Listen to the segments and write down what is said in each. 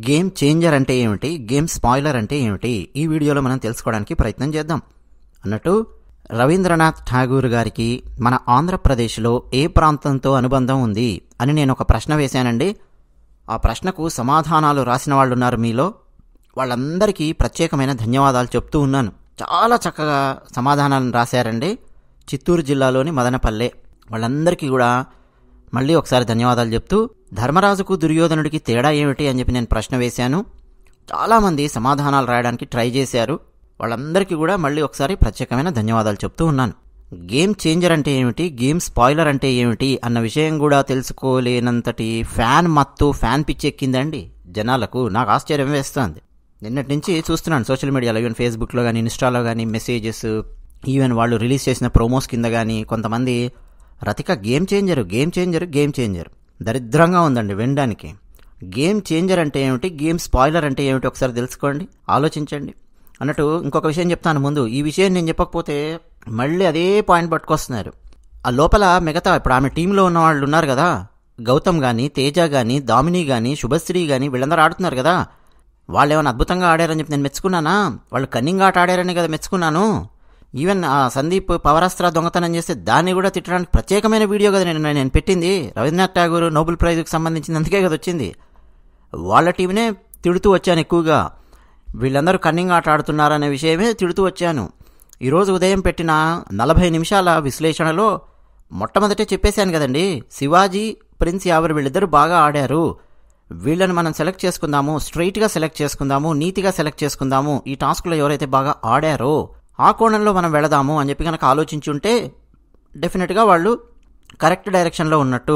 Game changer అంటే ఏమిటి game spoiler అంటే ఏమిటి ఈ వీడియోలో మనం తెలుసుకోవడానికి ప్రయత్నం చేద్దాం అన్నట్టు రవీంద్రనాథ్ ఠాగూర్ గారికి మన ఆంధ్రప్రదేశ్లో ఏ ప్రాంతంతో అనుబంధం ఉంది అని నేను ఒక ప్రశ్న వేశానండి ఆ ప్రశ్నకు సమాధానాలు రాసిన వాళ్ళు ఉన్నారు మీలో వాళ్ళందరికీ ప్రత్యేకమైన ధన్యవాదాలు చెప్తూ ఉన్నాను చాలా చక్కగా సమాధానాలను రాశారండి చిత్తూరు జిల్లాలోని మదనపల్లె వాళ్ళందరికీ కూడా మళ్ళీ ఒకసారి ధన్యవాదాలు చెప్తూ ధర్మరాజుకు దుర్యోధనుడికి తేడా ఏమిటి అని చెప్పి నేను ప్రశ్న వేశాను చాలామంది సమాధానాలు రాయడానికి ట్రై చేశారు వాళ్ళందరికీ కూడా మళ్ళీ ఒకసారి ప్రత్యేకమైన ధన్యవాదాలు చెప్తూ ఉన్నాను గేమ్ చేంజర్ అంటే ఏమిటి గేమ్ స్పాయిలర్ అంటే ఏమిటి అన్న విషయం కూడా తెలుసుకోలేనంతటి ఫ్యాన్ మత్తు ఫ్యాన్ పిచ్చి ఎక్కిందండి జనాలకు నాకు ఆశ్చర్యం వేస్తుంది నిన్నటి నుంచి చూస్తున్నాను సోషల్ మీడియాలో ఈవెన్ ఫేస్బుక్లో కానీ ఇన్స్టాలో కానీ మెసేజెస్ ఈవెన్ వాళ్ళు రిలీజ్ చేసిన ప్రోమోస్ కింద కానీ కొంతమంది Rathika game changer game changer game changer దరిద్రంగా ఉందండి వినడానికి గేమ్ చేంజర్ అంటే ఏమిటి గేమ్ స్పాయిలర్ అంటే ఏమిటి ఒకసారి తెలుసుకోండి ఆలోచించండి అన్నట్టు ఇంకొక విషయం చెప్తాను ముందు ఈ విషయం నేను చెప్పకపోతే మళ్ళీ అదే పాయింట్ పట్టుకొస్తున్నారు ఆ లోపల మిగతా ఇప్పుడు ఆమె టీంలో ఉన్న వాళ్ళు ఉన్నారు కదా గౌతమ్ కానీ తేజ కానీ దామిని కానీ శుభశ్రీ కానీ వీళ్ళందరూ ఆడుతున్నారు కదా వాళ్ళు ఏమైనా అద్భుతంగా ఆడారని చెప్పి నేను మెచ్చుకున్నానా వాళ్ళు కన్నింగ్ ఆట ఆడారని కదా మెచ్చుకున్నాను ఈవెన్ ఆ సందీప్ పవరాస్త్ర దొంగతనం చేస్తే దాన్ని కూడా తిట్టడానికి ప్రత్యేకమైన వీడియో కదా నేను నేను పెట్టింది రవీంద్రనాథ్ ఠాగూర్ నోబెల్ ప్రైజ్కి సంబంధించింది అందుకే కదా వచ్చింది వాళ్ళ టీంనే తిడుతూ వచ్చాను ఎక్కువగా వీళ్ళందరూ కన్నింగ్ ఆట ఆడుతున్నారనే విషయమే తిడుతూ వచ్చాను ఈరోజు ఉదయం పెట్టిన నలభై నిమిషాల విశ్లేషణలో మొట్టమొదటే చెప్పేశాను కదండి శివాజీ ప్రిన్స్ యావర్ వీళ్ళిద్దరూ బాగా ఆడారు వీళ్ళని మనం సెలెక్ట్ చేసుకుందాము స్ట్రైట్గా సెలెక్ట్ చేసుకుందాము నీతిగా సెలెక్ట్ చేసుకుందాము ఈ టాస్క్లో ఎవరైతే బాగా ఆడారో ఆ కోణంలో మనం వెళదాము అని చెప్పి కనుక ఆలోచించుంటే డెఫినెట్గా వాళ్ళు కరెక్ట్ డైరెక్షన్లో ఉన్నట్టు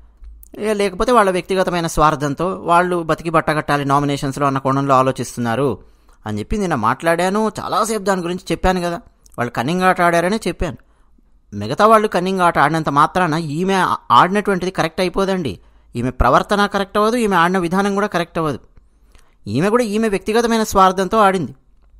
ఇక లేకపోతే వాళ్ళ వ్యక్తిగతమైన స్వార్థంతో వాళ్ళు బతికి బట్టగట్టాలి నామినేషన్స్లో అన్న కోణంలో ఆలోచిస్తున్నారు అని చెప్పి నేను మాట్లాడాను చాలాసేపు దాని గురించి చెప్పాను కదా వాళ్ళు కన్నింగ్ ఆట ఆడారనే చెప్పాను మిగతా వాళ్ళు కన్నింగ్ ఆట ఆడినంత మాత్రాన ఈమె ఆడినటువంటిది కరెక్ట్ అయిపోదండి ఈమె ప్రవర్తన కరెక్ట్ అవ్వదు ఈమె ఆడిన విధానం కూడా కరెక్ట్ అవ్వదు ఈమె కూడా ఈమె వ్యక్తిగతమైన స్వార్థంతో ఆడింది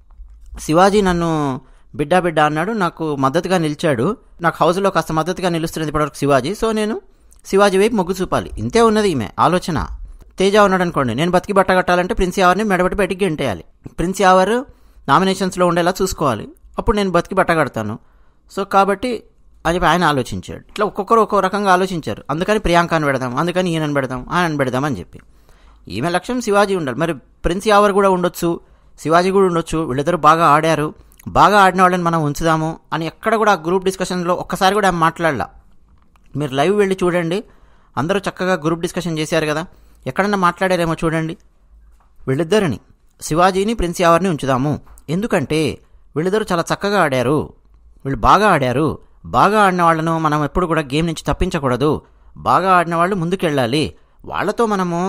శివాజీ నన్ను బిడ్డా బిడ్డ అన్నాడు నాకు మద్దతుగా నిలిచాడు నాకు హౌస్లో కాస్త మద్దతుగా నిలుస్తున్నది ఇప్పటివరకు శివాజీ సో నేను శివాజీ వైపు మొగ్గు చూపాలి ఇంతే ఉన్నది ఈమె ఆలోచన తేజ ఉన్నాడు అనుకోండి నేను బతికి బట్ట కట్టాలంటే ప్రిన్స్ యావర్ని మెడబెట్టి బయటికి గెంటేయాలి ప్రిన్స్ యావర్ నామినేషన్స్లో ఉండేలా చూసుకోవాలి అప్పుడు నేను బతికి బట్ట కడతాను సో కాబట్టి అని చెప్పి ఆయన ఆలోచించాడు ఇట్లా ఒక్కొక్కరు ఒక్కో రకంగా ఆలోచించారు అందుకని ప్రియాంకని పెడదాం అందుకని ఈయనని పెడదాం ఆయనని పెడదాం అని చెప్పి ఈమె లక్ష్యం శివాజీ ఉండాలి మరి ప్రిన్స్ యావర్ కూడా ఉండొచ్చు శివాజీ కూడా ఉండొచ్చు వీళ్ళిద్దరూ బాగా ఆడారు బాగా ఆడిన వాళ్ళని మనం ఉంచుదాము అని ఎక్కడ కూడా ఆ గ్రూప్ డిస్కషన్లో ఒక్కసారి కూడా ఆమె మాట్లాడలా మీరు లైవ్ వెళ్ళి చూడండి అందరూ చక్కగా గ్రూప్ డిస్కషన్ చేశారు కదా ఎక్కడన్నా మాట్లాడారేమో చూడండి వీళ్ళిద్దరిని శివాజీని ప్రిన్స్ యావర్ని ఉంచుదాము ఎందుకంటే వీళ్ళిద్దరూ చాలా చక్కగా ఆడారు వీళ్ళు బాగా ఆడారు బాగా ఆడిన వాళ్ళను మనం ఎప్పుడు కూడా గేమ్ నుంచి తప్పించకూడదు బాగా ఆడిన వాళ్ళు ముందుకెళ్ళాలి వాళ్ళతో మనము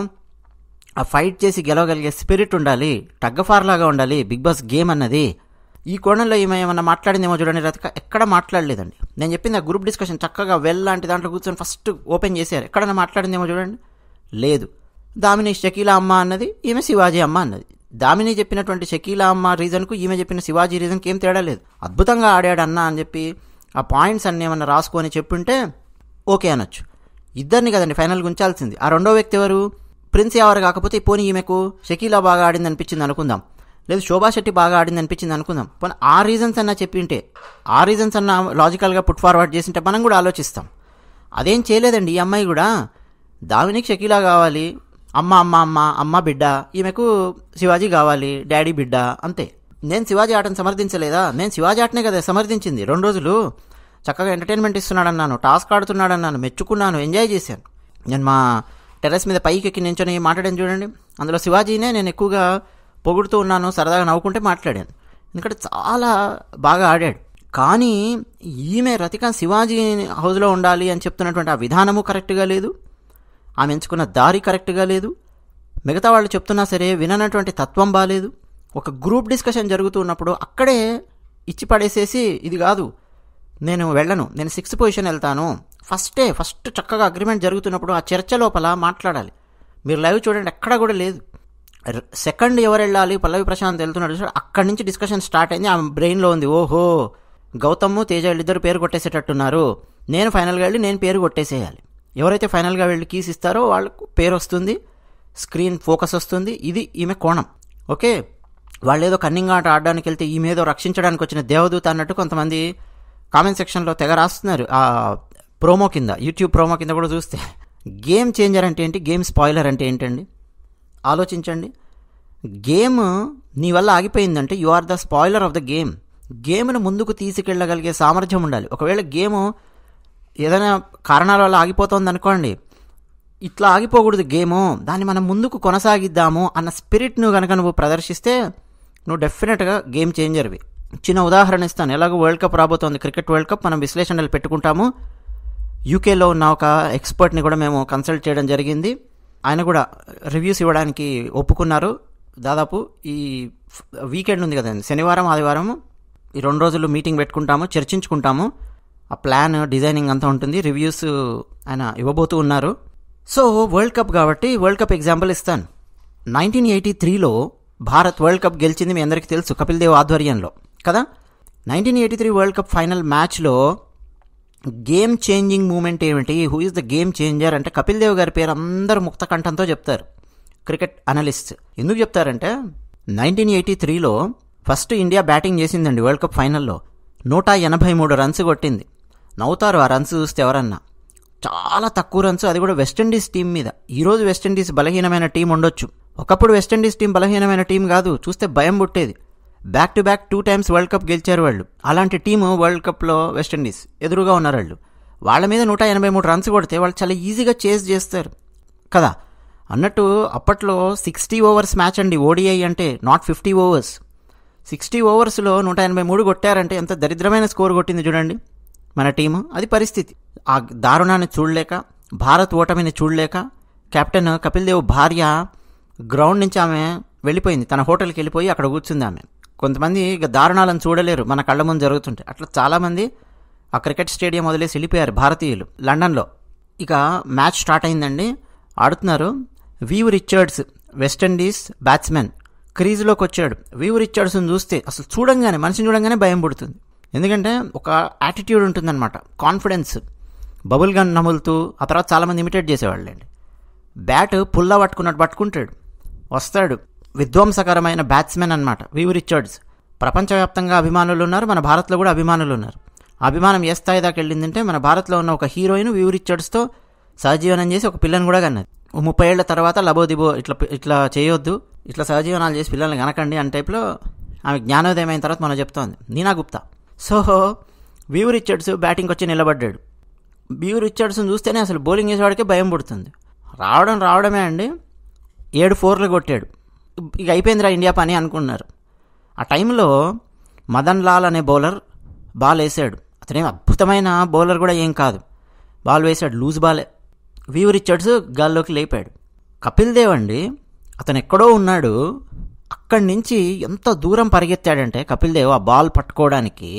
ఆ ఫైట్ చేసి గెలవగలిగే స్పిరిట్ ఉండాలి టగ్గఫార్ లాగా ఉండాలి బిగ్ బాస్ గేమ్ అన్నది ఈ కోణంలో ఈమె ఏమన్నా మాట్లాడిందేమో చూడండి రతిక ఎక్కడ మాట్లాడలేదండి నేను చెప్పింది ఆ గ్రూప్ డిస్కషన్ చక్కగా వెల్ లాంటి దాంట్లో కూర్చొని ఫస్ట్ ఓపెన్ చేశారు ఎక్కడన్నా మాట్లాడిందేమో చూడండి లేదు దామిని షకీలా అమ్మ అన్నది ఈమె శివాజీ అమ్మ అన్నది దామిని చెప్పినటువంటి షకీలా అమ్మ రీజన్కు ఈమె చెప్పిన శివాజీ రీజన్కి ఏం తేడా లేదు అద్భుతంగా ఆడాడు అన్న అని చెప్పి ఆ పాయింట్స్ అన్ని ఏమన్నా రాసుకొని చెప్పుంటే ఓకే అనొచ్చు ఇద్దరిని కదండి ఫైనల్గా ఉంచాల్సింది ఆ రెండో వ్యక్తి ఎవరు ప్రిన్స్ ఎవరు కాకపోతే పోనీ ఈమెకు షకీలా బాగా ఆడింది అనిపించింది అనుకుందాం లేదు శోభా శెట్టి బాగా ఆడింది అనిపించింది అనుకుందాం పోనీ ఆ రీజన్స్ అన్నా చెప్పింటే ఆ రీజన్స్ అన్న లాజికల్గా పుట్ ఫార్వర్డ్ చేసింటే మనం కూడా ఆలోచిస్తాం అదేం చేయలేదండి ఈ అమ్మాయి కూడా దామినికి షకీలా కావాలి అమ్మ అమ్మ అమ్మ అమ్మ బిడ్డ ఈమెకు శివాజీ కావాలి డాడీ బిడ్డ అంతే నేను శివాజీ ఆటను సమర్థించలేదా నేను శివాజీ ఆటనే కదా సమర్థించింది రెండు రోజులు చక్కగా ఎంటర్టైన్మెంట్ ఇస్తున్నాడన్నాను టాస్క్ ఆడుతున్నాడన్నాను మెచ్చుకున్నాను ఎంజాయ్ చేశాను నేను మా టెర్రస్ మీద పైకి ఎక్కి నించొని మాట్లాడాను చూడండి అందులో శివాజీనే నేను ఎక్కువగా పొగుడుతూ ఉన్నాను సరదాగా నవ్వుకుంటే మాట్లాడాను ఎందుకంటే చాలా బాగా ఆడాడు కానీ ఈమె రతిక శివాజీ హౌస్లో ఉండాలి అని చెప్తున్నటువంటి ఆ విధానము కరెక్ట్గా లేదు ఆమె ఎంచుకున్న దారి కరెక్ట్గా లేదు మిగతా వాళ్ళు చెప్తున్నా సరే విననటువంటి తత్వం బాలేదు ఒక గ్రూప్ డిస్కషన్ జరుగుతూ ఉన్నప్పుడు అక్కడే ఇచ్చి పడేసేసి ఇది కాదు నేను వెళ్ళను నేను సిక్స్త్ పొజిషన్ వెళ్తాను ఫస్టే ఫస్ట్ చక్కగా అగ్రిమెంట్ జరుగుతున్నప్పుడు ఆ చర్చ లోపల మాట్లాడాలి మీరు లైవ్ చూడండి ఎక్కడ కూడా లేదు సెకండ్ ఎవరు వెళ్ళాలి పల్లవి ప్రశాంత్ వెళ్తున్నాడు చూడండి అక్కడి నుంచి డిస్కషన్ స్టార్ట్ అయింది ఆ బ్రెయిన్లో ఉంది ఓహో గౌతమ్ తేజ వీళ్ళిద్దరు పేరు కొట్టేసేటట్టున్నారు నేను ఫైనల్గా వెళ్ళి నేను పేరు కొట్టేసేయాలి ఎవరైతే ఫైనల్గా వెళ్ళి కీస్ ఇస్తారో వాళ్ళకు పేరు వస్తుంది స్క్రీన్ ఫోకస్ వస్తుంది ఇది ఈమె కోణం ఓకే వాళ్ళు ఏదో కన్నింగ్ ఆట ఆడడానికి వెళ్తే ఈమె ఏదో రక్షించడానికి వచ్చిన దేవదూత అన్నట్టు కొంతమంది కామెంట్ సెక్షన్లో తెగ రాస్తున్నారు ఆ ప్రోమో కింద యూట్యూబ్ ప్రోమో కింద కూడా చూస్తే గేమ్ చేంజర్ అంటే ఏంటి గేమ్ స్పాయిలర్ అంటే ఏంటండి ఆలోచించండి గేమ్ నీ వల్ల ఆగిపోయిందంటే you are the spoiler of the game గేమ్ను ముందుకు తీసుకెళ్ళగలిగే సామర్థ్యం ఉండాలి ఒకవేళ గేమ్ ఏదైనా కారణాల వల్ల ఆగిపోతుంది అనుకోండి ఇట్లా ఆగిపోకూడదు గేము దాన్ని మనం ముందుకు కొనసాగిద్దాము అన్న స్పిరిట్ను కనుక నువ్వు ప్రదర్శిస్తే నువ్వు డెఫినెట్గా గేమ్ చేంజర్వి చిన్న ఉదాహరణ ఇస్తాను ఎలాగో వరల్డ్ కప్ రాబోతోంది క్రికెట్ వరల్డ్ కప్ మనం విశ్లేషణలు పెట్టుకుంటాము యూకేలో ఉన్న ఒక ఎక్స్పర్ట్ని కూడా మేము కన్సల్ట్ చేయడం జరిగింది ఆయన కూడా రివ్యూస్ ఇవ్వడానికి ఒప్పుకున్నారు దాదాపు ఈ వీకెండ్ ఉంది కదండి శనివారం ఆదివారం ఈ రెండు రోజులు మీటింగ్ పెట్టుకుంటాము చర్చించుకుంటాము ఆ ప్లాన్ డిజైనింగ్ అంతా ఉంటుంది రివ్యూస్ ఆయన ఇవ్వబోతూ ఉన్నారు సో వరల్డ్ కప్ కాబట్టి వరల్డ్ కప్ ఎగ్జాంపుల్ ఇస్తాను నైన్టీన్ ఎయిటీ త్రీలో భారత్ వరల్డ్ కప్ గెలిచింది మీ అందరికీ తెలుసు కపిల్ దేవ్ ఆధ్వర్యంలో కదా nineteen eighty three world cup final మ్యాచ్లో గేమ్ చేంజింగ్ మూమెంట్ ఏమిటి who is the game changer అంటే కపిల్ దేవ్ గారి పేరు అందరూ ముక్త కంఠంతో చెప్తారు క్రికెట్ అనలిస్ట్ ఎందుకు చెప్తారంటే నైన్టీన్ ఎయిటీ త్రీలో ఫస్ట్ ఇండియా బ్యాటింగ్ చేసిందండి వరల్డ్ కప్ ఫైనల్లో నూట ఎనభై మూడు రన్స్ కొట్టింది నవ్వుతారు ఆ రన్స్ చూస్తే ఎవరన్నా చాలా తక్కువ రన్స్ అది కూడా వెస్టిండీస్ టీం మీద ఈరోజు వెస్టిండీస్ బలహీనమైన టీం ఉండొచ్చు ఒకప్పుడు వెస్టిండీస్ టీం బలహీనమైన టీం కాదు చూస్తే భయం పుట్టేది back to back two times world cup గెలిచారు వాళ్ళు అలాంటి టీము వరల్డ్ కప్లో వెస్టిండీస్ ఎదురుగా ఉన్నారు వాళ్ళు వాళ్ళ మీద నూట ఎనభై మూడు రన్స్ కొడితే వాళ్ళు చాలా ఈజీగా చేజ్ చేస్తారు కదా అన్నట్టు అప్పట్లో సిక్స్టీ ఓవర్స్ మ్యాచ్ అండి ఓడిఐ అంటే నాట్ ఫిఫ్టీ ఓవర్స్ సిక్స్టీ ఓవర్స్లో నూట ఎనభై మూడు కొట్టారంటే ఎంత దరిద్రమైన స్కోర్ కొట్టింది చూడండి మన టీము అది పరిస్థితి ఆ దారుణాన్ని చూడలేక భారత్ ఓటమిని చూడలేక కెప్టెన్ కపిల్ దేవ్ భార్య గ్రౌండ్ నుంచి ఆమె వెళ్ళిపోయింది తన హోటల్కి వెళ్ళిపోయి అక్కడ కూర్చుంది ఆమె కొంతమంది ఇక దారుణాలను చూడలేరు మన కళ్ళ ముందు జరుగుతుంటాయి అట్లా చాలామంది ఆ క్రికెట్ స్టేడియం వదిలేసి వెళ్ళిపోయారు భారతీయులు లండన్లో ఇక మ్యాచ్ స్టార్ట్ అయిందండి ఆడుతున్నారు వీవ్ రిచర్డ్స్ వెస్టిండీస్ బ్యాట్స్మెన్ క్రీజ్లోకి వచ్చాడు వీవ్ రిచర్డ్స్ని చూస్తే అసలు చూడంగానే మనిషిని చూడంగానే భయం పుడుతుంది ఎందుకంటే ఒక యాటిట్యూడ్ ఉంటుందన్నమాట కాన్ఫిడెన్స్ బబుల్ గన్ నములుతూ ఆ తర్వాత చాలామంది ఇమిటేట్ చేసేవాళ్ళండి బ్యాట్ పుల్ల పట్టుకున్నట్టు పట్టుకుంటాడు వస్తాడు విధ్వంసకరమైన బ్యాట్స్మెన్ అనమాట వీవ్ రిచర్డ్స్ ప్రపంచవ్యాప్తంగా అభిమానులు ఉన్నారు మన భారత్లో కూడా అభిమానులు ఉన్నారు అభిమానం ఏ స్థాయి దాకా వెళ్ళిందంటే మన భారత్లో ఉన్న ఒక హీరోయిన్ వీవ్ రిచర్డ్స్తో సహజీవనం చేసి ఒక పిల్లని కూడా కన్నది ఓ ముప్పై ఏళ్ల తర్వాత లబోదిబో ఇట్లా ఇట్లా చేయొద్దు ఇట్లా సహజీవనాలు చేసి పిల్లల్ని కనకండి అనే టైప్లో ఆమె జ్ఞానోదయం అయిన తర్వాత మనం చెప్తోంది Neena Gupta so Viv Richards బ్యాటింగ్కి వచ్చి నిలబడ్డాడు వీవ్ రిచర్డ్స్ని చూస్తేనే అసలు బౌలింగ్ చేసేవాడికే భయం పుడుతుంది రావడం రావడమే అండి ఏడు ఫోర్లు కొట్టాడు ఇక అయిపోయిందిరా ఇండియా పని అనుకున్నారు ఆ టైంలో మదన్ లాల్ అనే బౌలర్ బాల్ వేసాడు అతనేం అద్భుతమైన బౌలర్ కూడా ఏం కాదు బాల్ వేసాడు లూజ్ బాలే వీవ్ రిచర్డ్స్ గాల్లోకి లేపాడు కపిల్ దేవ్ అండి అతను ఎక్కడో ఉన్నాడు అక్కడి నుంచి ఎంత దూరం పరిగెత్తాడంటే కపిల్ దేవ్ ఆ బాల్ పట్టుకోవడానికి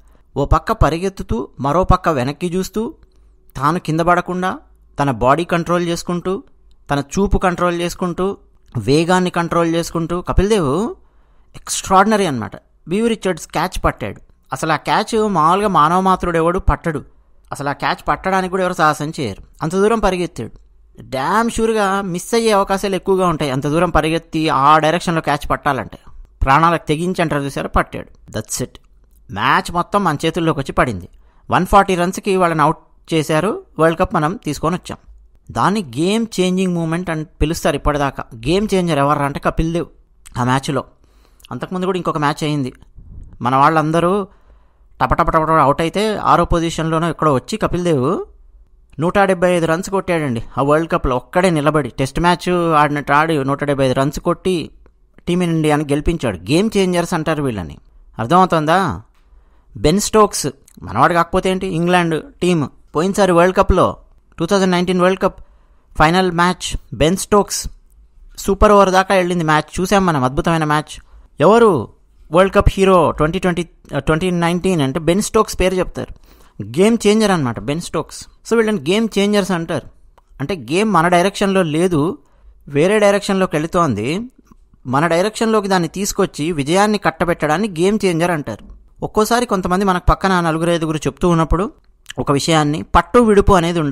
ఓ పక్క పరిగెత్తుతూ మరో పక్క వెనక్కి చూస్తూ తాను కింద పడకుండా తన బాడీ కంట్రోల్ చేసుకుంటూ తన చూపు కంట్రోల్ చేసుకుంటూ వేగాన్ని కంట్రోల్ చేసుకుంటూ కపిల్ దేవ్ ఎక్స్ట్రాడినరీ అనమాట బీవ్ రిచర్డ్స్ క్యాచ్ పట్టాడు అసలు ఆ క్యాచ్ మామూలుగా మానవ మాత్రుడు ఎవడు పట్టడు అసలు ఆ క్యాచ్ పట్టడానికి కూడా ఎవరు సాహసం చేయరు అంత దూరం పరిగెత్తాడు డ్యామ్ షూర్గా మిస్ అయ్యే అవకాశాలు ఎక్కువగా ఉంటాయి అంత దూరం పరిగెత్తి ఆ డైరెక్షన్లో క్యాచ్ పట్టాలంటే ప్రాణాలకు తెగించి అంటారు చూసారు పట్టాడు దట్స్ ఇట్ మ్యాచ్ మొత్తం మన చేతుల్లోకి వచ్చి పడింది వన్ ఫార్టీ రన్స్కి వాళ్ళని అవుట్ చేశారు వరల్డ్ కప్ మనం తీసుకొని వచ్చాం దాన్ని గేమ్ చేంజింగ్ మూమెంట్ అని పిలుస్తారు ఇప్పటిదాకా గేమ్ చేంజర్ ఎవరు అంటే కపిల్ దేవ్ ఆ మ్యాచ్లో అంతకుముందు కూడా ఇంకొక మ్యాచ్ అయింది మన వాళ్ళందరూ టపటపటపట అవుట్ అయితే ఆరో పొజిషన్లోనో ఇక్కడ వచ్చి కపిల్ దేవ్ నూట డెబ్బై ఐదు రన్స్ కొట్టాడండి ఆ వరల్డ్ కప్లో ఒక్కడే నిలబడి టెస్ట్ మ్యాచ్ ఆడినట్టు ఆడి నూట డెబ్బై ఐదు రన్స్ కొట్టి టీమిండియాని గెలిపించాడు గేమ్ చేంజర్స్ అంటారు వీళ్ళని అర్థమవుతుందా బెన్ స్టోక్స్ మనవాడు కాకపోతే ఏంటి ఇంగ్లాండ్ టీం పోయినసారి వరల్డ్ కప్లో two thousand nineteen world cup final match Ben Stokes super over దాకా వెళ్ళింది మ్యాచ్ చూసాం మనం అద్భుతమైన మ్యాచ్ ఎవరు world cup hero twenty twenty twenty nineteen అంటే బెన్ స్టోక్స్ పేరు చెప్తారు గేమ్ చేంజర్ అనమాట బెన్ స్టోక్స్ సో వీళ్ళని గేమ్ చేంజర్స్ అంటారు అంటే గేమ్ మన డైరెక్షన్లో లేదు వేరే డైరెక్షన్లోకి వెళుతోంది మన డైరెక్షన్లోకి దాన్ని తీసుకొచ్చి విజయాన్ని కట్టబెట్టడాన్ని గేమ్ చేంజర్ అంటారు ఒక్కోసారి కొంతమంది మనకు పక్కన నలుగురు ఐదుగురు చెప్తూ ఉన్నప్పుడు ఒక విషయాన్ని పట్టు విడుపు అనేది ఉండాలి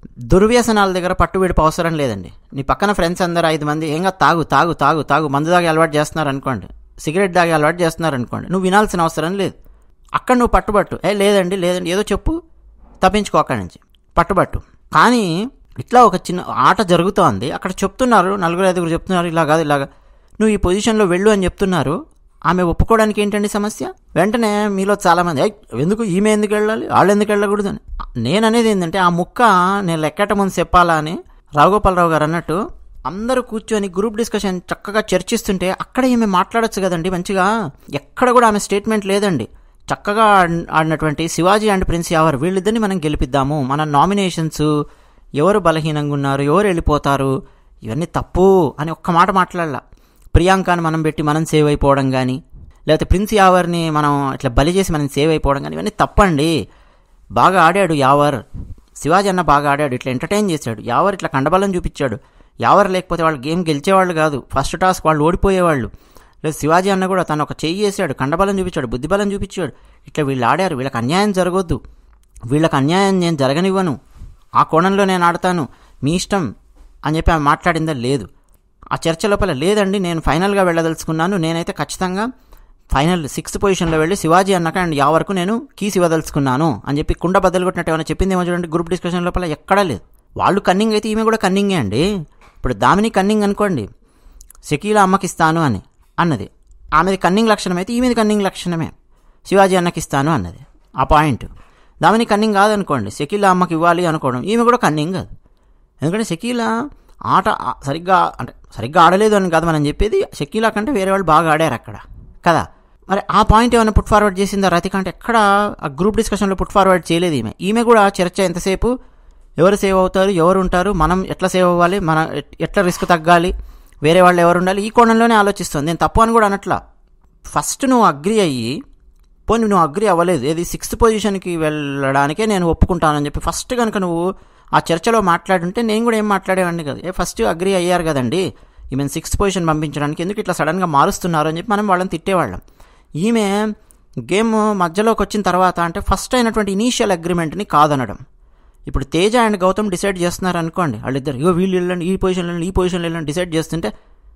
దుర్వ్యసనాల దగ్గర పట్టు విడిప అవసరం లేదండి నీ పక్కన ఫ్రెండ్స్ అందరు ఐదు మంది ఏంగా తాగు తాగు తాగు తాగు మందు దాగి అలవాటు చేస్తున్నారు అనుకోండి సిగరెట్ దాగి అలవాటు చేస్తున్నారు అనుకోండి నువ్వు వినాల్సిన అవసరం లేదు అక్కడ నువ్వు పట్టుబట్టు ఏ లేదండి లేదండి ఏదో చెప్పు తప్పించుకో అక్కడి నుంచి పట్టుబట్టు కానీ ఇట్లా ఒక చిన్న ఆట జరుగుతోంది అక్కడ చెప్తున్నారు నలుగురు ఐదుగురు చెప్తున్నారు ఇలా కాదు ఇలాగా నువ్వు ఈ పొజిషన్లో వెళ్ళు అని చెప్తున్నారు ఆమె ఒప్పుకోవడానికి ఏంటండి సమస్య వెంటనే మీలో చాలామంది "ఏయ్, ఎందుకు ఈమె ఎందుకు వెళ్ళాలి వాళ్ళు ఎందుకు వెళ్ళకూడదు అని నేను అనేది ఏంటంటే ఆ ముక్క నేను లెక్కట ముందు చెప్పాలా అని రావుగోపాలరావు గారు అన్నట్టు అందరూ కూర్చొని గ్రూప్ డిస్కషన్ చక్కగా చర్చిస్తుంటే అక్కడ ఈమె మాట్లాడొచ్చు కదండి మంచిగా ఎక్కడ కూడా ఆమె స్టేట్మెంట్ లేదండి చక్కగా ఆడిన- ఆడినటువంటి శివాజీ అండ్ ప్రిన్స్ యావర్ వీళ్ళిద్దరిని మనం గెలిపిద్దాము మన నామినేషన్స్ ఎవరు బలహీనంగా ఉన్నారు ఎవరు వెళ్ళిపోతారు ఇవన్నీ తప్పు అని ఒక్క మాట మాట్లాడాల ప్రియాంకని మనం పెట్టి మనం సేవ్ అయిపోవడం కానీ లేకపోతే ప్రిన్స్ యావర్ని మనం ఇట్లా బలి చేసి మనం సేవ్ అయిపోవడం కానీ ఇవన్నీ తప్పండి బాగా ఆడాడు యావర్ శివాజీ అన్న బాగా ఆడాడు ఇట్లా ఎంటర్టైన్ చేశాడు యావర్ ఇట్లా కండబలం చూపించాడు యావర్ లేకపోతే వాళ్ళు గేమ్ గెలిచేవాళ్ళు కాదు ఫస్ట్ టాస్క్ వాళ్ళు ఓడిపోయేవాళ్ళు లేదు శివాజీ అన్న కూడా తను ఒక చెయ్యి చేశాడు కండబలం చూపించాడు బుద్ధిబలం చూపించాడు ఇట్లా వీళ్ళు ఆడారు వీళ్ళకి అన్యాయం జరగొద్దు వీళ్ళకి అన్యాయం నేను జరగనివ్వను ఆ కోణంలో నేను ఆడతాను మీ ఇష్టం అని చెప్పి ఆమె మాట్లాడిందా లేదు ఆ చర్చ లోపల లేదండి నేను ఫైనల్గా వెళ్ళదలుచుకున్నాను నేనైతే ఖచ్చితంగా ఫైనల్ సిక్స్త్ పొజిషన్లో వెళ్ళి శివాజీ అన్నాక అండ్ యా వరకు నేను కీస్ ఇవ్వదలుచుకున్నాను అని చెప్పి కుండ బద్దలు కొట్టినట్టు ఏమైనా చెప్పిందేమో చూడండి గ్రూప్ డిస్కషన్ లోపల ఎక్కడా లేదు వాళ్ళు కన్నింగ్ అయితే ఈమె కూడా కన్నింగే అండి ఇప్పుడు దామిని కన్నింగ్ అనుకోండి షకీల అమ్మకి ఇస్తాను అని అన్నది ఆమెది కన్నింగ్ లక్షణం అయితే ఈమెది కన్నింగ్ లక్షణమే శివాజీ అన్నకి ఇస్తాను అన్నది ఆ పాయింట్ దామిని కన్నింగ్ కాదనుకోండి షకీల అమ్మకి ఇవ్వాలి అనుకోవడం ఈమె కూడా కన్నింగ్ కాదు ఎందుకంటే షకీల ఆట ఆ- సరిగ్గా అంటే సరిగ్గా ఆడలేదు అని కాదు మనం చెప్పేది షకీలా కంటే వేరే వాళ్ళు బాగా ఆడారు అక్కడ కదా మరి ఆ పాయింట్ ఏమైనా పుట్ ఫార్వర్డ్ చేసిందా రతిక అంటే ఎక్కడ ఆ గ్రూప్ డిస్కషన్లో పుట్ ఫార్వర్డ్ చేయలేదు ఈమె ఈమె కూడా చర్చ ఎంతసేపు ఎవరు సేవ్ అవుతారు ఎవరు ఉంటారు మనం ఎట్లా సేవ్ అవ్వాలి మన ఎట్- ఎట్లా రిస్క్ తగ్గాలి వేరే వాళ్ళు ఎవరు ఉండాలి ఈ కోణంలోనే ఆలోచిస్తుంది నేను తప్పు అని కూడా అనట్లా ఫస్ట్ నువ్వు అగ్రి అయ్యి పోనీ నువ్వు అగ్రి అవ్వలేదు ఏది సిక్స్త్ పొజిషన్కి వెళ్ళడానికే నేను ఒప్పుకుంటానని చెప్పి ఫస్ట్ కనుక నువ్వు ఆ చర్చలో మాట్లాడుంటే నేను కూడా ఏం మాట్లాడేవాడిని కదా ఏ ఫస్ట్ అగ్రి అయ్యారు కదండి ఈమెను సిక్స్త్ పొజిషన్ పంపించడానికి ఎందుకు ఇట్లా సడన్గా మారుస్తున్నారు అని చెప్పి మనం వాళ్ళని తిట్టేవాళ్ళం ఈమె గేమ్ మధ్యలోకి వచ్చిన తర్వాత అంటే ఫస్ట్ అయినటువంటి ఇనీషియల్ అగ్రిమెంట్ని కాదనడం ఇప్పుడు తేజ అండ్ గౌతమ్ డిసైడ్ చేస్తున్నారు అనుకోండి వాళ్ళిద్దరు ఇగో వీళ్ళు వెళ్ళండి ఈ పొజిషన్లో వెళ్ళండి, ఈ పొజిషన్లో వెళ్ళండి డిసైడ్ చేస్తుంటే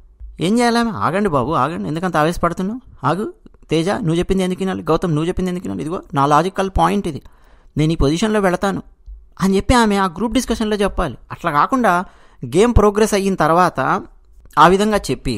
ఏం చేయాలి ఆమె? ఆగండి బాబు ఆగండి ఎందుకంత ఆవేశపడుతున్నావు ఆగు తేజ నువ్వు చెప్పింది ఎందుకు వినాలి గౌతమ్ నువ్వు చెప్పింది ఎందుకు వినాలి ఇదిగో నా లాజికల్ పాయింట్ ఇది నేను ఈ పొజిషన్లో వెళతాను అని చెప్పి ఆమె ఆ గ్రూప్ డిస్కషన్లో చెప్పాలి అట్లా కాకుండా గేమ్ ప్రోగ్రెస్ అయిన తర్వాత ఆ విధంగా చెప్పి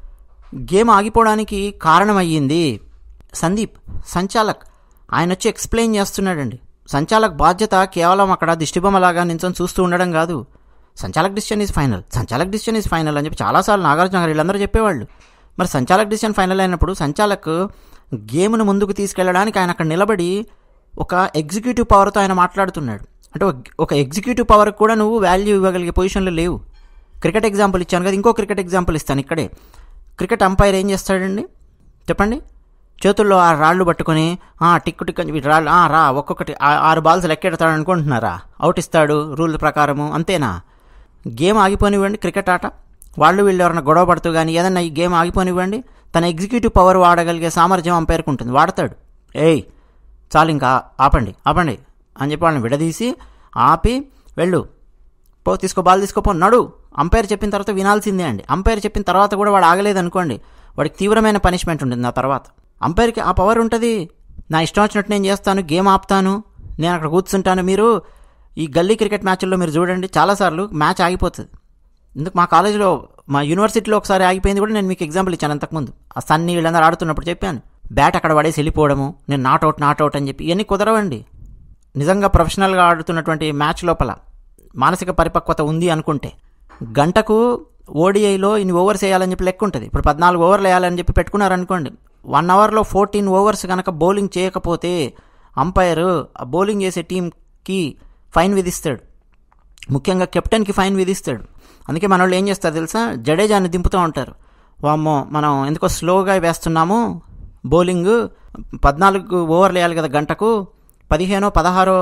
గేమ్ ఆగిపోవడానికి కారణమయ్యింది సందీప్ సంచాలక్ ఆయన వచ్చి ఎక్స్ప్లెయిన్ చేస్తున్నాడండి సంచాలక్ బాధ్యత కేవలం అక్కడ దిష్టిబొమ్మలాగా నించొని చూస్తూ ఉండడం కాదు సంచాలక్ డిసిషన్ ఈజ్ ఫైనల్ సంచాలక్ డిసిషన్ ఈజ్ ఫైనల్ అని చెప్పి చాలాసార్లు నాగార్జున గారు వీళ్ళందరూ చెప్పేవాళ్ళు మరి సంచాలక్ డిసిషన్ ఫైనల్ అయినప్పుడు సంచాలక్ గేమ్ను ముందుకు తీసుకెళ్ళడానికి ఆయన అక్కడ నిలబడి ఒక ఎగ్జిక్యూటివ్ పవర్తో ఆయన మాట్లాడుతున్నాడు అంటే ఒక- ఒక ఎగ్జిక్యూటివ్ పవర్ కూడా నువ్వు వాల్యూ ఇవ్వగలిగే పొజిషన్లో లేవు క్రికెట్ ఎగ్జాంపుల్ ఇచ్చాను కదా ఇంకో క్రికెట్ ఎగ్జాంపుల్ ఇస్తాను ఇక్కడే క్రికెట్ అంపైర్ ఏం చేస్తాడండి చెప్పండి చేతుల్లో ఆ రాళ్ళు పట్టుకొని "ఆ, టిక్కు టిక్ అని చెప్పి రాళ్ళు "ఆ, రా ఒక్కొక్కటి ఆ- ఆరు బాల్స్ లెక్కెడతాడు అనుకుంటున్నారా అవుట్ ఇస్తాడు రూల్ ప్రకారము అంతేనా గేమ్ ఆగిపోనివ్వండి క్రికెట్ ఆట వాళ్ళు వీళ్ళు ఎవరైనా గొడవ పడుతూ కానీ ఏదన్నా ఈ గేమ్ ఆగిపోనివ్వండి తన ఎగ్జిక్యూటివ్ పవర్ వాడగలిగే సామర్థ్యం అంపైర్కి ఉంటుంది వాడతాడు ఏయ్ చాలు ఇంకా ఆపండి ఆపండి అని చెప్పి వాళ్ళని విడదీసి ఆపి వెళ్ళు పో తీసుకో బాల్ తీసుకోపో నడు అంపైర్ చెప్పిన తర్వాత వినాల్సిందే అండి అంపైర్ చెప్పిన తర్వాత కూడా వాడు ఆగలేదు అనుకోండి వాడికి తీవ్రమైన పనిష్మెంట్ ఉంటుంది ఆ తర్వాత అంపైర్కి ఆ పవర్ ఉంటుంది నా ఇష్టం వచ్చినట్టు నేను చేస్తాను గేమ్ ఆపుతాను నేను అక్కడ కూర్చుంటాను మీరు ఈ గల్లీ క్రికెట్ మ్యాచ్ల్లో మీరు చూడండి చాలాసార్లు మ్యాచ్ ఆగిపోతుంది ఎందుకు మా కాలేజీలో మా యూనివర్సిటీలో ఒకసారి ఆగిపోయింది కూడా నేను మీకు ఎగ్జాంపుల్ ఇచ్చాను అంతకుముందు ఆ సన్నీ వీళ్ళందరూ ఆడుతున్నప్పుడు చెప్పాను బ్యాట్ అక్కడ పడేసి వెళ్ళిపోవడము నేను నాట్ అవుట్ నాట్ అవుట్ అని చెప్పి ఇవన్నీ కుదరవండి నిజంగా ప్రొఫెషనల్గా ఆడుతున్నటువంటి మ్యాచ్ లోపల మానసిక పరిపక్వత ఉంది అనుకుంటే గంటకు ఓడిఐలో ఇన్ని ఓవర్స్ వేయాలని చెప్పి లెక్క ఉంటుంది ఇప్పుడు పద్నాలుగు ఓవర్లు వేయాలని చెప్పి పెట్టుకున్నారనుకోండి వన్ అవర్లో ఫోర్టీన్ ఓవర్స్ కనుక బౌలింగ్ చేయకపోతే అంపైర్ ఆ బౌలింగ్ చేసే టీంకి ఫైన్ విధిస్తాడు ముఖ్యంగా కెప్టెన్కి ఫైన్ విధిస్తాడు అందుకే మన వాళ్ళు ఏం చేస్తారు తెలుసా జడేజాని దింపుతూ ఉంటారు వామ్మో మనం ఎందుకో స్లోగా వేస్తున్నాము బౌలింగ్ పద్నాలుగు ఓవర్లు వేయాలి కదా గంటకు పదిహేనో పదహారో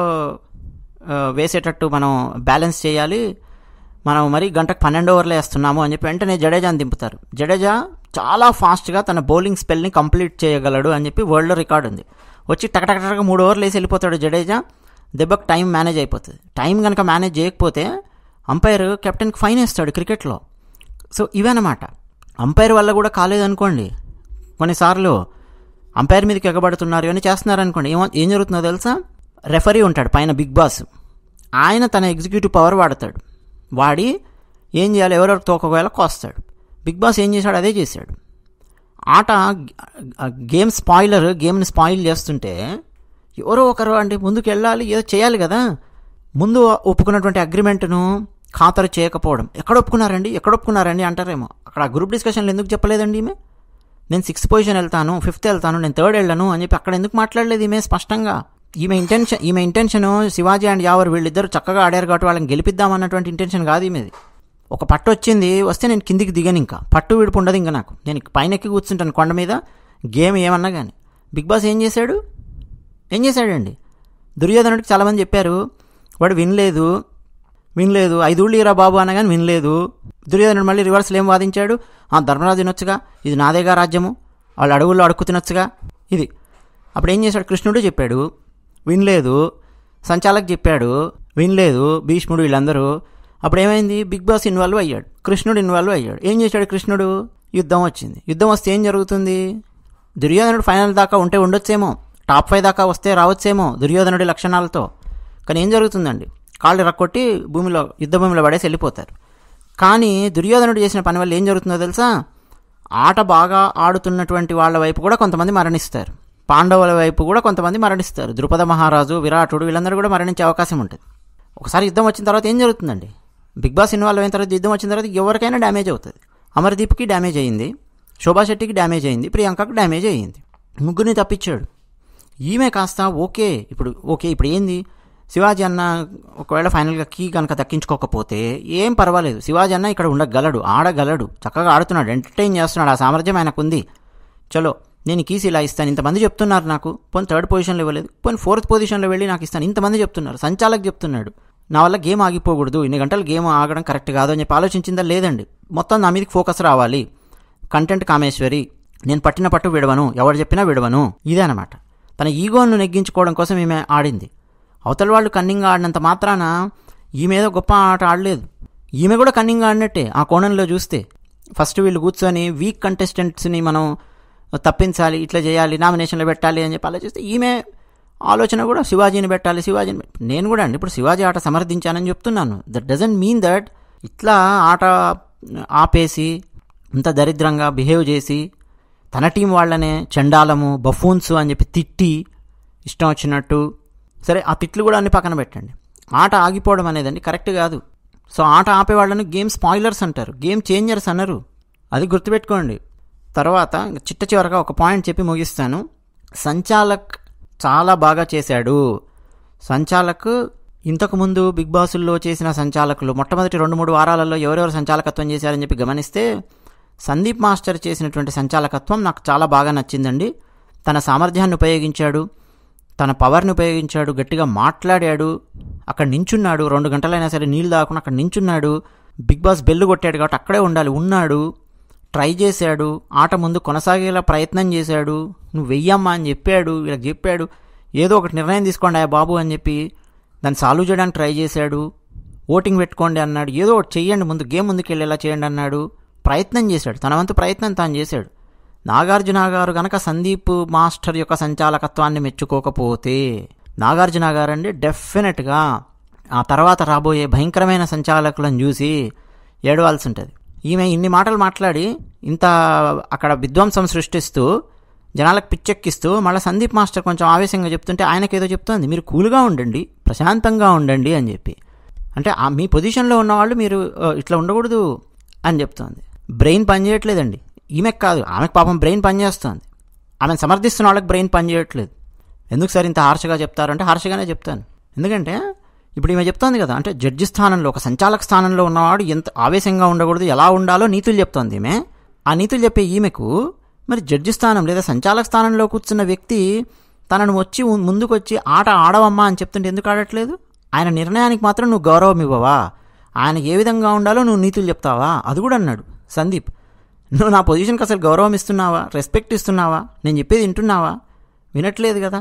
ఆ, వేసేటట్టు మనం బ్యాలెన్స్ చేయాలి మనం మరి గంటకు పన్నెండు ఓవర్లు వేస్తున్నాము అని చెప్పి వెంటనే జడేజాని దింపుతారు జడేజా చాలా ఫాస్ట్గా తన బౌలింగ్ స్పెల్ని కంప్లీట్ చేయగలడు అని చెప్పి వరల్డ్ రికార్డ్ ఉంది వచ్చి టకటకటక మూడు ఓవర్లు వేసి వెళ్ళిపోతాడు జడేజా దెబ్బకు టైం మేనేజ్ అయిపోతుంది టైం కనుక మేనేజ్ చేయకపోతే అంపైర్ కెప్టెన్కి ఫైన్ వేస్తాడు క్రికెట్లో సో ఇవన్నమాట అంపైర్ వల్ల కూడా కాలేదనుకోండి కొన్నిసార్లు అంపైర్ మీదకి ఎగబడుతున్నారు అని చేస్తున్నారు అనుకోండి ఏమో ఏం జరుగుతుందో తెలుసా రెఫరీ ఉంటాడు పైన బిగ్ బాస్ ఆయన తన ఎగ్జిక్యూటివ్ పవర్ వాడతాడు వాడి ఏం చేయాలి ఎవరెవరు తోకవేళ కోస్తాడు బిగ్ బాస్ ఏం చేశాడు అదే చేశాడు ఆట గేమ్ స్పాయిలర్ గేమ్ని స్పాయిల్ చేస్తుంటే ఎవరో ఒకరు అంటే ముందుకు వెళ్ళాలి ఏదో చేయాలి కదా ముందు ఒప్పుకున్నటువంటి అగ్రిమెంట్ను ఖాతరు చేయకపోవడం ఎక్కడ ఒప్పుకున్నారండి ఎక్కడ ఒప్పుకున్నారండి అంటారేమో అక్కడ గ్రూప్ డిస్కషన్లు ఎందుకు చెప్పలేదండి ఈమె నేను సిక్స్త్ పొజిషన్ వెళ్తాను ఫిఫ్త్ వెళ్తాను నేను థర్డ్ వెళ్ళను అని చెప్పి అక్కడ ఎందుకు మాట్లాడలేదు ఈమె స్పష్టంగా ఈమె ఇంటెన్షన్ ఈమె ఇంటెన్షన్ శివాజీ అండ్ యావర్ వీళ్ళిద్దరు చక్కగా ఆడారు కాబట్టి వాళ్ళని గెలిపిద్దామన్నటువంటి ఇంటెన్షన్ కాదు ఈమెది ఒక పట్టు వచ్చింది వస్తే నేను కిందికి దిగను ఇంకా పట్టు విడుపు ఉండదు ఇంకా నాకు నేను పైన ఎక్కి కూర్చుంటాను కొండ మీద గేమ్ ఏమన్నా కానీ బిగ్ బాస్ ఏం చేశాడు ఏం చేశాడండి దుర్యోధనుడికి చాలామంది చెప్పారు వాడు వినలేదు వినలేదు ఐదుళ్ళు ఇరా బాబు అనగానే వినలేదు దుర్యోధనుడు మళ్ళీ రివర్స్లో ఏం వాదించాడు ఆ ధర్మరాజు తినొచ్చుగా ఇది నాదేగా రాజ్యము వాళ్ళు అడవుల్లో అడుక్కు తినొచ్చుగా ఇది అప్పుడు ఏం చేశాడు కృష్ణుడు చెప్పాడు వినలేదు సంచాలక్ చెప్పాడు వినలేదు భీష్ముడు వీళ్ళందరూ అప్పుడు ఏమైంది బిగ్ బాస్ ఇన్వాల్వ్ అయ్యాడు కృష్ణుడు ఇన్వాల్వ్ అయ్యాడు ఏం చేశాడు కృష్ణుడు యుద్ధం వచ్చింది యుద్ధం వస్తే ఏం జరుగుతుంది దుర్యోధనుడు ఫైనల్ దాకా ఉంటే ఉండొచ్చేమో టాప్ ఫైవ్ దాకా వస్తే రావచ్చేమో దుర్యోధనుడి లక్షణాలతో కానీ ఏం జరుగుతుందండి కాళ్ళు రక్కొట్టి భూమిలో యుద్ధ భూమిలో పడేసి వెళ్ళిపోతారు కానీ దుర్యోధనుడు చేసిన పని వల్ల ఏం జరుగుతుందో తెలుసా ఆట బాగా ఆడుతున్నటువంటి వాళ్ళ వైపు కూడా కొంతమంది మరణిస్తారు పాండవుల వైపు కూడా కొంతమంది మరణిస్తారు ద్రుపద మహారాజు విరాటుడు వీళ్ళందరూ కూడా మరణించే అవకాశం ఉంటుంది ఒకసారి యుద్ధం వచ్చిన తర్వాత ఏం జరుగుతుందండి బిగ్ బాస్ ఇన్వాల్వ్ అయిన తర్వాత యుద్ధం వచ్చిన తర్వాత ఎవరికైనా డ్యామేజ్ అవుతుంది అమర్దీప్కి డ్యామేజ్ అయ్యింది శోభా శెట్టికి డ్యామేజ్ అయింది ప్రియాంకకు డ్యామేజ్ అయ్యింది ముగ్గురిని తప్పించాడు ఈమె కాస్త ఓకే ఇప్పుడు ఓకే ఇప్పుడు ఏంది శివాజీ అన్న ఒకవేళ ఫైనల్గా కీ కనుక దక్కించుకోకపోతే ఏం పర్వాలేదు శివాజీ అన్న ఇక్కడ ఉండగలడు ఆడగలడు చక్కగా ఆడుతున్నాడు ఎంటర్టైన్ చేస్తున్నాడు ఆ సామర్థ్యం ఆయనకు ఉంది చలో నేను కీస్ ఇలా ఇస్తాను ఇంతమంది చెప్తున్నారు నాకు పోనీ థర్డ్ పొజిషన్లో ఇవ్వలేదు పోనీ ఫోర్త్ పొజిషన్లో వెళ్ళి నాకు ఇస్తాను ఇంతమంది చెప్తున్నారు సంచాలక్ చెప్తున్నాడు నా వల్ల గేమ్ ఆగిపోకూడదు ఇన్ని గంటలు గేమ్ ఆగడం కరెక్ట్ కాదు అని చెప్పి ఆలోచించిందా లేదండి మొత్తం నా మీదకి ఫోకస్ రావాలి కంటెంట్ కామేశ్వరి నేను పట్టిన పట్టు విడవను ఎవరు చెప్పినా విడవను ఇదే అనమాట తన ఈగోను నెగ్గించుకోవడం కోసం ఈమె ఆడింది అవతల వాళ్ళు కన్నింగ్ ఆడినంత మాత్రాన ఈమె ఏదో గొప్ప ఆట ఆడలేదు ఈమె కూడా కన్నింగ్ ఆడినట్టే ఆ కోణంలో చూస్తే ఫస్ట్ వీళ్ళు కూర్చొని వీక్ కంటెస్టెంట్స్ని మనం తప్పించాలి ఇట్లా చేయాలి నామినేషన్లో పెట్టాలి అని చెప్పి ఆలోచిస్తే ఈమె ఆలోచన కూడా శివాజీని పెట్టాలి శివాజీని పెట్- నేను కూడా అండి ఇప్పుడు శివాజీ ఆట సమర్థించానని చెప్తున్నాను దట్ డజంట్ మీన్ దట్ ఇట్లా ఆట ఆపేసి ఇంత దరిద్రంగా బిహేవ్ చేసి తన టీం వాళ్ళనే చండాలము బఫూన్స్ అని చెప్పి తిట్టి ఇష్టం వచ్చినట్టు సరే ఆ తిట్లు కూడా అన్ని పక్కన పెట్టండి ఆట ఆగిపోవడం అనేదండి కరెక్ట్ కాదు సో ఆట ఆపే వాళ్ళని గేమ్ స్పాయిలర్స్ అంటారు గేమ్ చేంజర్స్ అన్నారు అది గుర్తుపెట్టుకోండి తర్వాత చిట్ట చివరగా ఒక పాయింట్ చెప్పి ముగిస్తాను సంచాలక్ చాలా బాగా చేశాడు సంచాలక్ ఇంతకుముందు బిగ్ బాసుల్లో చేసిన సంచాలకులు మొట్టమొదటి రెండు మూడు వారాలలో ఎవరెవరు సంచాలకత్వం చేశారని చెప్పి గమనిస్తే సందీప్ మాస్టర్ చేసినటువంటి సంచాలకత్వం నాకు చాలా బాగా నచ్చిందండి తన సామర్థ్యాన్ని ఉపయోగించాడు తన పవర్ని ఉపయోగించాడు గట్టిగా మాట్లాడాడు అక్కడ నించున్నాడు రెండు గంటలైనా సరే నీళ్ళు తాగకుండా అక్కడ నించున్నాడు బిగ్ బాస్ బెల్లు కొట్టాడు కాబట్టి అక్కడే ఉండాలి ఉన్నాడు ట్రై చేశాడు ఆట ముందు కొనసాగేలా ప్రయత్నం చేశాడు నువ్వు వెయ్యమ్మా అని చెప్పాడు వీళ్ళకి చెప్పాడు ఏదో ఒకటి నిర్ణయం తీసుకోండి ఆ బాబు అని చెప్పి దాన్ని సాల్వ్ చేయడానికి ట్రై చేశాడు ఓటింగ్ పెట్టుకోండి అన్నాడు ఏదో ఒకటి చెయ్యండి ముందు గేమ్ ముందుకు వెళ్ళేలా చేయండి అన్నాడు ప్రయత్నం చేశాడు తన వంతు ప్రయత్నం తాను చేశాడు నాగార్జున గారు గనక సందీప్ మాస్టర్ యొక్క సంచాలకత్వాన్ని మెచ్చుకోకపోతే నాగార్జున గారు అండి డెఫినెట్గా ఆ తర్వాత రాబోయే భయంకరమైన సంచాలకులను చూసి ఏడవాల్సి ఉంటుంది ఈమె ఇన్ని మాటలు మాట్లాడి ఇంత అక్కడ విధ్వంసం సృష్టిస్తూ జనాలకు పిచ్చెక్కిస్తూ మళ్ళీ సందీప్ మాస్టర్ కొంచెం ఆవేశంగా చెప్తుంటే ఆయనకి ఏదో చెప్తోంది మీరు కూల్గా ఉండండి ప్రశాంతంగా ఉండండి అని చెప్పి అంటే ఆ మీ పొజిషన్లో ఉన్నవాళ్ళు మీరు ఆ, ఇట్లా ఉండకూడదు అని చెప్తోంది బ్రెయిన్ పనిచేయట్లేదండి ఈమెకు కాదు ఆమెకు పాపం బ్రెయిన్ పనిచేస్తుంది ఆమెను సమర్థిస్తున్న వాళ్ళకి బ్రెయిన్ పనిచేయట్లేదు ఎందుకు సార్ ఇంత హార్ష్గా చెప్తారంటే హార్ష్గానే చెప్తాను ఎందుకంటే ఇప్పుడు ఈమె చెప్తోంది కదా అంటే జడ్జి స్థానంలో ఒక సంచాలక స్థానంలో ఉన్నవాడు ఎంత ఆవేశంగా ఉండకూడదు ఎలా ఉండాలో నీతులు చెప్తోంది ఈమె ఆ నీతులు చెప్పే ఈమెకు మరి జడ్జి స్థానం లేదా సంచాలక స్థానంలో కూర్చున్న వ్యక్తి తనను వచ్చి ముందుకు వచ్చి ఆట ఆడవమ్మా అని చెప్తుంటే ఎందుకు ఆడట్లేదు ఆయన నిర్ణయానికి మాత్రం నువ్వు గౌరవం ఇవ్వవా ఆయన ఏ విధంగా ఉండాలో నువ్వు నీతులు చెప్తావా అది కూడా అన్నాడు సందీప్ నువ్వు నా పొజిషన్కి అసలు గౌరవం ఇస్తున్నావా రెస్పెక్ట్ ఇస్తున్నావా నేను చెప్పేది వింటున్నావా వినట్లేదు కదా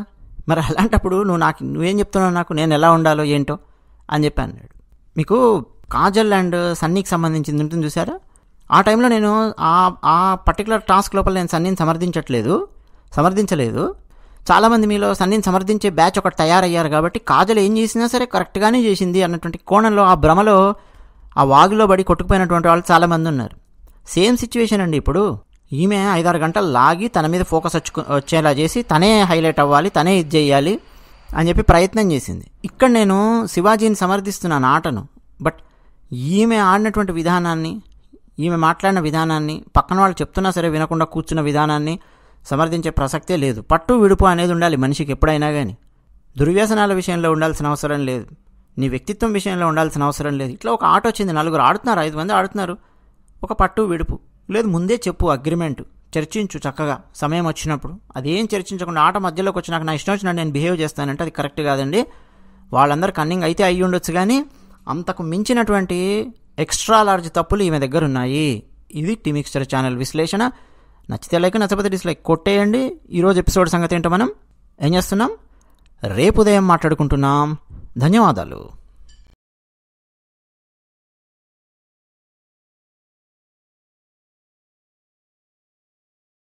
మరి అలాంటప్పుడు నువ్వు నాకు నువ్వేం చెప్తున్నావు నాకు నేను ఎలా ఉండాలో ఏంటో అని చెప్పి అన్నాడు మీకు కాజల్ అండ్ సన్నీకి సంబంధించింది ఉంటుంది చూసారా ఆ టైంలో నేను ఆ ఆ పర్టికులర్ టాస్క్ లోపల నేను సన్నీని సమర్థించట్లేదు సమర్థించలేదు చాలామంది మీలో సన్నీని సమర్థించే బ్యాచ్ ఒకటి తయారయ్యారు కాబట్టి కాజల్ ఏం చేసినా సరే కరెక్ట్గానే చేసింది అన్నటువంటి కోణంలో ఆ భ్రమలో ఆ వాగులో పడి కొట్టుకుపోయినటువంటి వాళ్ళు చాలామంది ఉన్నారు సేమ్ సిచ్యువేషన్ అండి ఇప్పుడు ఈమె ఐదారు గంటలు లాగి తన మీద ఫోకస్ వచ్చుకు వచ్చేలా చేసి తనే హైలైట్ అవ్వాలి తనే ఇది చేయాలి అని చెప్పి ప్రయత్నం చేసింది ఇక్కడ నేను శివాజీని సమర్థిస్తున్నాను ఆటను బట్ ఈమె ఆడినటువంటి విధానాన్ని ఈమె మాట్లాడిన విధానాన్ని పక్కన వాళ్ళు చెప్తున్నా సరే వినకుండా కూర్చున్న విధానాన్ని సమర్థించే ప్రసక్తే లేదు పట్టు విడుపు అనేది ఉండాలి మనిషికి ఎప్పుడైనా కానీ దుర్వ్యసనాల విషయంలో ఉండాల్సిన అవసరం లేదు నీ వ్యక్తిత్వం విషయంలో ఉండాల్సిన అవసరం లేదు ఇట్లా ఒక ఆట వచ్చింది నలుగురు ఆడుతున్నారు ఐదు మంది ఆడుతున్నారు ఒక పట్టు విడుపు లేదు ముందే చెప్పు అగ్రిమెంట్ చర్చించు చక్కగా సమయం వచ్చినప్పుడు అదేం చర్చించకుండా ఆట మధ్యలోకి వచ్చినాక నా ఇష్టం వచ్చినట్టు నేను బిహేవ్ చేస్తానంటే అది కరెక్ట్ కాదండి వాళ్ళందరూ కన్నింగ్ అయితే అయ్యి ఉండొచ్చు కానీ అంతకు మించినటువంటి ఎక్స్ట్రా లార్జ్ తప్పులు ఈమె దగ్గర ఉన్నాయి ఇది టీమిక్స్చర్ ఛానల్ విశ్లేషణ నచ్చితే లైక్ నచ్చకపోతే డిస్లైక్ కొట్టేయండి ఈరోజు ఎపిసోడ్ సంగతి ఏంటో మనం ఏం చేస్తున్నాం రేపు ఉదయం మాట్లాడుకుంటున్నాం ధన్యవాదాలు